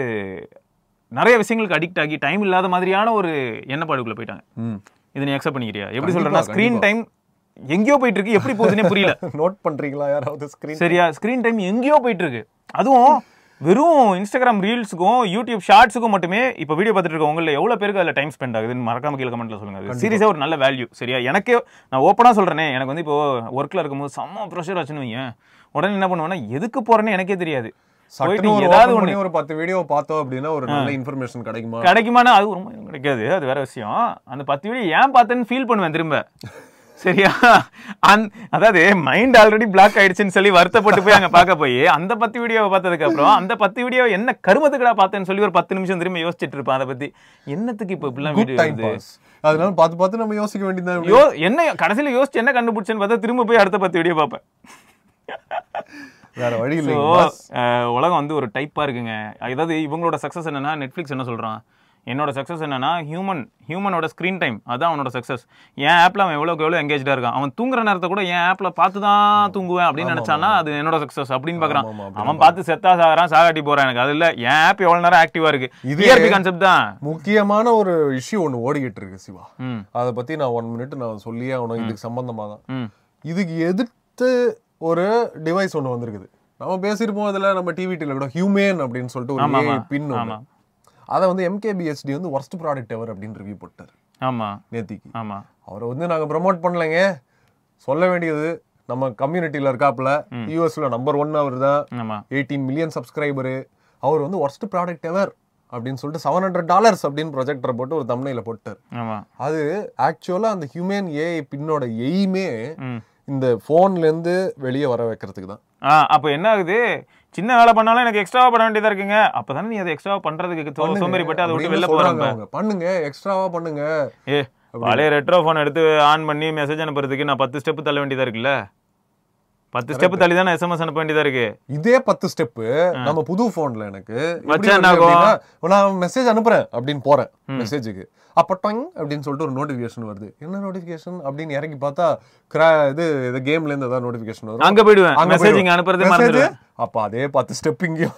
நிறைய விஷயங்களுக்கு அடிக்ட் ஆகி டைம் இல்லாத மாதிரியான ஒரு எண்ணப்பாடுக்குள்ள போயிட்டாங்க ம். இது நீ அக்செப்ட் பண்ணிக்கிறியா எப்படி கண்டிப்பா, சொல்றேன்னா ஸ்க்ரீன் டைம் எங்கேயோ போயிட்டு இருக்கு எப்படி போகுதுன்னே புரியல நோட் பண்றீங்களா யாராவது ஸ்கிரீன் சரியா ஸ்க்ரீன் டைம் எங்கேயோ போயிட்டு இருக்கு அதுவும் வெறும் இன்ஸ்டாகிராம் ரீல்ஸுக்கும் யூடியூப் ஷார்ட்ஸுக்கும் மட்டுமே இப்போ வீடியோ பார்த்துட்டு இருக்க உங்களில் எவ்வளோ பேருக்கு அதில் டைம் ஸ்பெண்ட் ஆகுதுன்னு மறக்காம கீழே கமெண்ட்ல சொல்லுங்க அது சீரியஸாக ஒரு நல்ல வேல்யூ சரியா எனக்கே நான் ஓப்பனாக சொல்கிறேனே எனக்கு வந்து இப்போ ஒர்க்கில் இருக்கும்போது செம்ம ப்ரெஷர் ஆச்சுன்னு வையேன் உடனே என்ன பண்ணுவேன்னா எதுக்கு போகிறேன்னு எனக்கே தெரியாது போயிட்டு சட்டுன்னு ஒரு ஏதாவது open ஒன்று பண்ணி ஒரு பத்து வீடியோ பார்த்தோம் அப்படின்னா ஒரு நல்ல இன்ஃபர்மேஷன் கிடைக்குமா கிடைக்குமானா அது ரொம்ப கிடைக்காது அது வேற விஷயம் அந்த பத்து வீடியோ ஏன் பார்த்தேன்னு ஃபீல் பண்ணுவேன் திரும்ப சரியா அந் அதாவது மைண்ட் ஆல்ரெடி பிளாக் ஆயிடுச்சுன்னு சொல்லி வருத்தப்பட்டு போய் அங்க பார்க்க போய் அந்த பத்து வீடியோவை பார்த்ததுக்கு அப்புறம் அந்த பத்து வீடியோ என்ன கருமத்துக்குடா பார்த்தேன்னு சொல்லி ஒரு பத்து நிமிஷம் திரும்ப யோசிச்சுட்டு இருப்பேன் அதை பத்தி என்னத்துக்கு இப்போ இப்படிலாம் குட் வீடியோ டைம் வருது பாஸ் அதனால பார்த்து பார்த்து நம்ம யோசிக்க வேண்டியதுதான் யோ என்ன கடைசியில யோசிச்சு என்ன கண்டுபிடிச்சேன்னு பார்த்தா திரும்ப போய் அடுத்த பத்து வீடியோ பார்ப்பேன் வேற வழி ஸோ இல்லைங்க boss. உலகம் வந்து ஒரு டைப்பாக இருக்குங்க அதாவது இவங்களோட சக்ஸஸ் என்னன்னா நெட்ஃப்ளிக்ஸ் என்ன சொல்கிறான் என்னோட சக்ஸஸ் என்னன்னா ஹியூமன் ஹியூமனோட ஸ்க்ரீன் டைம் அதான் அவனோட சக்ஸஸ் என் ஆப்பில் அவன் எவ்வளோக்கு எவ்வளோ எங்கேஜாக இருக்கான் அவன் தூங்குற நேரத்தை கூட என் ஆப்பில் பார்த்து தான் தூங்குவேன் அப்படின்னு நினச்சானா அது என்னோட சக்ஸஸ் அப்படின்னு பார்க்குறான் ஆமா, ஆமா, அவன் பார்த்து செத்தா சாகிறான் சாகாட்டி போகிறான் எனக்கு அது இல்லை என் ஆப் எவ்வளோ நேரம் ஆக்டிவாக இருக்கு இது- டிஆர்பி கான்செப்ட் தான் முக்கியமான ஒரு இஷ்யூ ஒன்று ஓடிக்கிட்டு இருக்கு சிவா ம் அதை பத்தி நான் ஒன் மினிட் நான் சொல்லியே ஆகணும் இதுக்கு சம்பந்தமா தான் ம் இதுக்கு எதிர்த்து ஒரு டிவைஸ் ஒன்று வந்திருக்குது நம்ம பேசியிருப்போம் அதில் நம்ம டிவி டிவியில் கூட ஹியூமேன் அப்படின்னு சொல்லிட்டு ஒரு ஆமா, AI ஆமா. பின் ஆமா. அதை வந்து எம்கேபிஹெச்டி வந்து ஒர்ஸ்ட் ப்ராடக்ட் எவர் அப்படின்னு ரிவ்யூ போட்டார் ஆமா நேத்திக்கு ஆமா அவரை வந்து நாங்க ப்ரமோட் பண்ணலைங்க சொல்ல வேண்டியது நம்ம கம்யூனிட்டியில இருக்காப்புல யூஎஸ்ல நம்பர் ஒன் அவர் தான் ஆமா எயிட்டீன் மில்லியன் சப்ஸ்கிரைபரு அவர் வந்து ஒர்ஸ்ட் ப்ராடக்ட் எவர் அப்படின்னு சொல்லிட்டு செவன் ஹண்ட்ரட் டாலர்ஸ் அப்படின்னு ப்ரொஜெக்டரை போட்டு ஒரு தம்னையில போட்டார் ஆமா அது ஆக்சுவலா அந்த ஹியூமன் ஏஐ பின்னோட எய்மே ம் இந்த போன்ல இருந்து வெளியே வர வைக்கிறதுக்கு தான் ஆ அப்போ என்ன ஆகுது சின்ன வேலை பண்ணாலும் எனக்கு எக்ஸ்ட்ராவா பண்ண வேண்டியதா இருக்குங்க அப்பதானே நீ அதை எக்ஸ்ட்ராவா பண்றதுக்கு தோ- சோம்பேறிப்பட்டு அதை விட்டு அப்படின்னு வெளில சொல்றாங்க போறாங்க அவங்க. பண்ணுங்க எக்ஸ்ட்ராவா பண்ணுங்க ஏ பழைய ரெட்ரோ ஃபோன் எடுத்து ஆன் பண்ணி மெசேஜ் அனுப்புறதுக்கு நான் பத்து ஸ்டெப் தள்ள வேண்டியதா இருக்குல்ல பத்து ஸ்டெப் தள்ளி தான் எஸ்எம்எஸ் அனுப்ப வேண்டியதா இருக்கு இதே பத்து ஸ்டெப் நம்ம புது போன்ல எனக்கு எப்படி வச்சா வருது என்ன ஆகும்? அப்படின்னா, நான் மெசேஜ் அனுப்புறேன் அப்படின்னு போறேன் மெசேஜுக்கு அப்ப டொங் அப்படின்னு சொல்லிட்டு ஒரு நோட்டிபிகேஷன் வருது என்ன நோட்டிபிகேஷன் அப்படின்னு இறங்கி பார்த்தா கிரா இது இது கேம்ல இருந்து ஏதாவது நோட்டிபிகேஷன் வரும் அங்க போயிடுவேன் அங்க மெசேஜ் போயிடுவேன். இங்க அனுப்புறதே Message, மறந்துடுவேன் அப்ப அதே பத்து ஸ்டெப் இங்கேயும்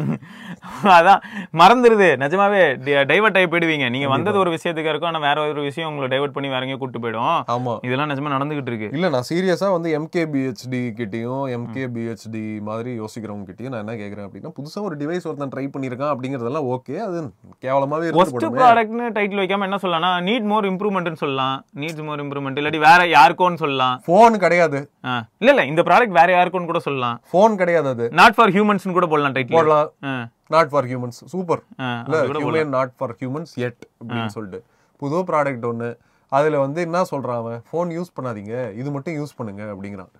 அதான் மறந்துடுது நிஜமாவே டைவர்ட் ஆகி போயிடுவீங்க நீங்க வந்தது ஒரு விஷயத்துக்கு இருக்கும் ஆனா வேற ஒரு விஷயம் உங்களை டைவர்ட் பண்ணி வேற எங்கேயும் கூட்டு போயிடும் ஆமா இதெல்லாம் நிஜமா நடந்துகிட்டு இருக்கு இல்ல நான் சீரியஸா வந்து எம்கேபிஹெச்டி கிட்டயும் எம்கேபிஹெச்டி மாதிரி யோசிக்கிறவங்க கிட்டயும் நான் என்ன கேக்குறேன் அப்படின்னா புதுசா ஒரு டிவைஸ் ஒருத்தன் ட்ரை பண்ணிருக்கான் அப்படிங்கறதெல்லாம் ஓகே அது கேவலமாவே ஒஸ்ட் இருந்து ப்ராடக்ட்னு டைட்டில் வைக்காம என்ன சொல்லலாம்னா நீட் மோர் இம்ப்ரூவ்மெண்ட்னு சொல்லலாம் நீட்ஸ் மோர் இம்ப்ரூவ்மெண்ட் இல்லாட்டி வேற யாருக்கோன்னு சொல்லலாம் போன் கிடையாது ஆ. இல்ல இல்ல இந்த ப்ராடக்ட் வேற யாருக்குன்னு கூட சொல்லலாம் போன் கிடையாது அது நாட் ஃபார் ஹியூமன்ஸ்னு கூட போடலாம் டைட்டில் போடலாம் நாட் ஃபார் ஹியூமன்ஸ் சூப்பர் ஆ, இல்ல ஹியூமன் நாட் ஃபார் ஹியூமன்ஸ் எட் அப்படின்னு சொல்லிட்டு புது ப்ராடக்ட் ஒண்ணு அதுல வந்து என்ன சொல்றான் அவன் ஃபோன் யூஸ் பண்ணாதீங்க இது மட்டும் யூஸ் பண்ணுங்க அப்படிங்கிறான்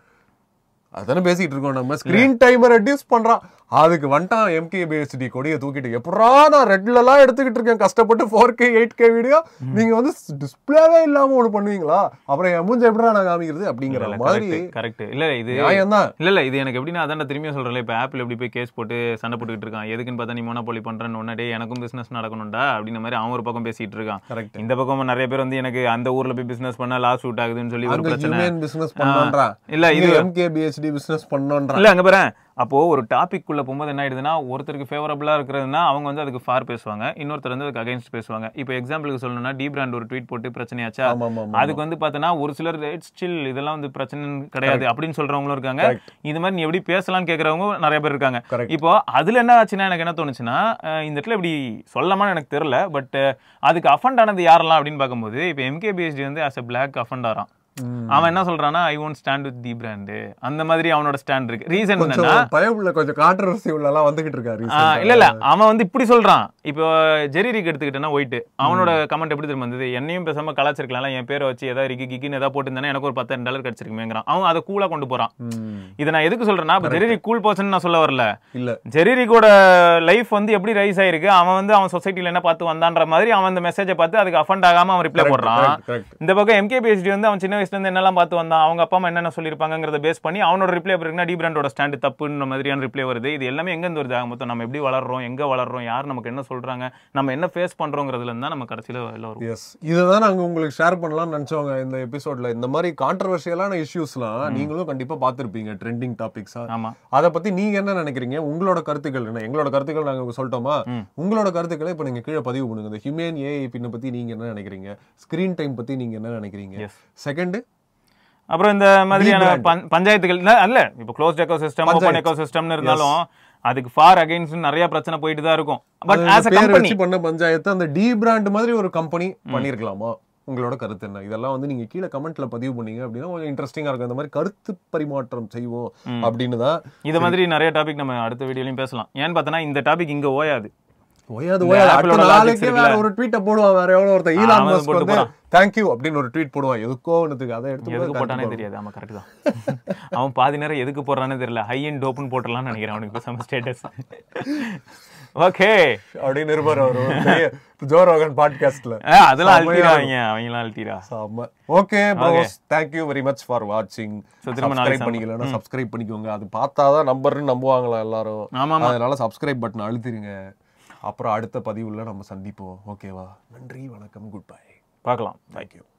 அதானே பேசிட்டு இருக்கோம் நம்ம ஸ்கிரீன் டைமர் ரெடியூஸ் பண்றான் அதுக்கு வந்துட்டான் எம்கேபிஎஸ்டி கொடியை தூக்கிட்டு எப்படா நான் ரெட்லலாம் எடுத்துக்கிட்டு இருக்கேன் கஷ்டப்பட்டு four K eight K video நீங்க வந்து டிஸ்பிளேவே இல்லாம ஒண்ணு பண்ணுவீங்களா அப்புறம் என் மூஞ்ச எப்படா நான் காமிக்கிறது அப்படிங்கிற மாதிரி கரெக்ட் இல்ல இது நியாயம் தான் இல்ல இல்ல இது எனக்கு எப்படின்னா அதான் நான் திரும்பியும் சொல்றேன் இப்ப ஆப்பிள் எப்படி போய் கேஸ் போட்டு சண்டை போட்டுக்கிட்டு இருக்கான் எதுக்குன்னு பார்த்தா நீ மோனோபோலி பண்றேன்னு உடனே டேய் எனக்கும் பிசினஸ் நடக்கணும்டா அப்படின்ற மாதிரி அவன் ஒரு பக்கம் பேசிட்டு இருக்கான் கரெக்ட் இந்த பக்கம் நிறைய பேர் வந்து எனக்கு அந்த ஊர்ல போய் பிசினஸ் பண்ணா லாஸ் ஷூட் ஆகுதுன்னு சொல்லி ஒரு அங்க பிரச்சனை ஹியூமன் பிசினஸ் பண்ணோன்றா இல்ல இது எம்கேபிஎஸ்டி பிசினஸ் பண்ணோன்றா இல்ல அங்க பாரு அப்போ ஒரு டாபிக் குள்ள போகும்போது என்ன ஆயிடுதுன்னா ஒருத்தருக்கு ஃபேவரபிளா இருக்கிறதுனா அவங்க வந்து அதுக்கு ஃபார் பேசுவாங்க இன்னொருத்தர் வந்து அதுக்கு அகைன்ஸ்ட் பேசுவாங்க இப்போ எக்ஸாம்பிளுக்கு சொல்லணும்னா டி பிராண்ட் ஒரு ட்வீட் போட்டு பிரச்சனையாச்சா ஆமா ஆமா ஆமா அதுக்கு வந்து பார்த்தோன்னா ஒரு சிலர் ஸ்டில் இதெல்லாம் வந்து பிரச்சனை கிடையாது அப்படின்னு சொல்றவங்களும் இருக்காங்க Correct. இது மாதிரி நீ எப்படி பேசலாம்னு கேட்கறவங்க நிறைய பேர் இருக்காங்க Correct. இப்போ அதுல என்ன ஆச்சுன்னா எனக்கு என்ன தோணுச்சுன்னா அஹ் இந்த இடத்துல இப்படி சொல்லலாமான்னு எனக்கு தெரியல பட் அதுக்கு அஃபண்ட் ஆனது யாரெல்லாம் அப்படின்னு பார்க்கும்போது இப்போ எம்கேபிஎஸ்டி வந்து ஆஸ் அ பிளாக் அஃபண்ட் ஆறான் ம். அவன் என்ன சொல்றான்னா I won't stand with the brand அந்த மாதிரி அவனோட ஸ்டாண்ட் இருக்கு ரீசன் என்னன்னா கொஞ்சம் பயமுள்ள கொஞ்சம் கான்ட்ரவர்சி உள்ளலாம் வந்துகிட்டு இருக்காரு ஆ, இல்ல இல்ல அவன் வந்து இப்படி சொல்றான் இப்போ ஜெரி ரிக் எடுத்துக்கிட்டேன்னா ஒயிட் அவனோட கமெண்ட் எப்படி திரும்ப வந்தது என்னையும் பேசாம கலாச்சிருக்கலாம் என் பேரை வச்சு ஏதாவது ரிக்கி கிக்கின்னு ஏதாவது போட்டுருந்தேன்னா எனக்கு ஒரு பத்தாயிரம் டாலர் கிடைச்சிருக்குமேங்கிறான் அவன் அதை கூலா கொண்டு போறான் இதை நான் எதுக்கு சொல்றேன்னா இப்போ ஜெரி ரிக் கூல் பர்சன் நான் சொல்ல வரல இல்ல ஜெரி ரிக்கோட லைஃப் வந்து எப்படி ரைஸ் ஆயிருக்கு அவன் வந்து அவன் சொசைட்டில என்ன பார்த்து வந்தான்ற மாதிரி அவன் அந்த மெசேஜை பார்த்து அதுக்கு அஃபண்ட் ஆகாம அவன் ரிப்ளை போடுறான் கரெக்ட் இந்த பக்கம் எம்கேபிஎஸ்டி வந்து அவன் சின்ன வயசுல இருந்து என்னெல்லாம் பார்த்து வந்தான் அவங்க அப்பா அம்மா என்னென்ன சொல்லியிருப்பாங்கிறத பேஸ் பண்ணி அவனோட ரிப்ளை இருக்குன்னா டி பிராண்டோட ஸ்டாண்டு தப்புன்ற மாதிரியான ரிப்ளை வருது இது எல்லாமே எங்க இருந்து வருது ஆக மொத்தம் நம்ம எப்படி வளர்றோம் எங்க வளர்றோம் யார் நமக்கு என்ன சொல்றாங்க நம்ம என்ன ஃபேஸ் பண்றோங்கிறதுல இருந்தா நம்ம கடைசியில எல்லாம் வரும் எஸ் இதுதான் நாங்க உங்களுக்கு ஷேர் பண்ணலாம்னு நினைச்சோங்க இந்த எபிசோட்ல இந்த மாதிரி கான்ட்ரவர்ஷியலான இஷ்யூஸ்லாம் நீங்களும் கண்டிப்பா பார்த்திருப்பீங்க ட்ரெண்டிங் டாபிக்ஸா ஆமா அதை பத்தி நீங்க என்ன நினைக்கிறீங்க உங்களோட கருத்துக்கள் என்ன எங்களோட கருத்துக்கள் நாங்க சொல்லிட்டோமா ம். உங்களோட கருத்துக்களை இப்ப நீங்க கீழே பதிவு பண்ணுங்க இந்த ஹியூமன் ஏஐ பின்ன பத்தி நீங்க என்ன நினைக்கிறீங்க ஸ்கிரீன் டைம் பத்தி நீங்க என்ன நினைக்கிறீங்க Yes. செகண்ட் அப்புறம் இந்த மாதிரியான brand. பஞ்- பஞ்சாயத்துகள் இல்ல, அல்ல இப்போ closed ecosystem open panchayat. Eco சிஸ்டம்னு இருந்தாலும் அதுக்கு ஃபார் அகைன்ஸ்ட் நிறைய பிரச்சனை போயிட்டு தான் இருக்கும் பட் ஆஸ் அ பேர் கம்பெனி வச்சு பண்ண பஞ்சாயத்து அந்த டி பிராண்ட் மாதிரி ஒரு கம்பெனி பண்ணிருக்கலாமா உங்களோட கருத்து என்ன இதெல்லாம் வந்து நீங்க கீழே கமெண்ட்ல பதிவு பண்ணீங்க அப்படின்னா கொஞ்சம் இன்ட்ரெஸ்டிங்கா இருக்கும் இந்த மாதிரி கருத்து பரிமாற்றம் செய்வோம் ம். அப்படின்னு தான் இது மாதிரி நிறைய டாபிக் நம்ம அடுத்த வீடியோலயும் பேசலாம் ஏன்னு பார்த்தோன்னா இந்த டாபிக் இங்க ஓயாது ஓயாது இந்த ஓயாது Apple அடுத்த ஓட logics நாளைக்கே வேற இருக்குல்ல. ஒரு ட்வீட்டை போடுவான் வேற எவ்வளவு ஒருத்தர் ஆ, ஈலான் அவன் மஸ்க் போட்டு வந்து போறான். தேங்க்யூ அப்படின்னு ஒரு ட்வீட் போடுவான் எதுக்கோ ஒன்றுக்கு அதை எடுத்து எதுக்கு போய் போட்டானே thank you தெரியாது ஆமா கரெக்ட் தான் அவன் பாதி நேரம் எதுக்கு போடுறானே தெரியல ஹை அண்ட் டோப்னு போட்டுடலாம்னு நினைக்கிறேன் அவனுக்கு பேசாம ஸ்டேட்டஸ் ஓகே அப்படின்னு இருப்பார் அவர் ஒரு பெரிய ஜோ ரோகன் பாட்காஸ்ட்ல அதெல்லாம் செமையா அழட்டிடுவாங்க அவங்களாம் அழட்டிடா செம்ம okay bros thank you very much for வாட்சிங் So, திரும்ப நாளைக்கு சப்ஸ்கிரைப் பண்ணிக்கலன்னா சப்ஸ்கிரைப் பண்ணிக்கோங்க அது பார்த்தாதான் நம்பர்னு நம்புவாங்களா எல்லாரும் ஆமா ஆமா அதனால சப்ஸ்கிரைப் பட்டன் அழுத்திருங்க அப்புறம் அடுத்த பதிவுல நம்ம சந்திப்போம் ஓகேவா நன்றி வணக்கம் குட் பை பார்க்கலாம் தேங்க்யூ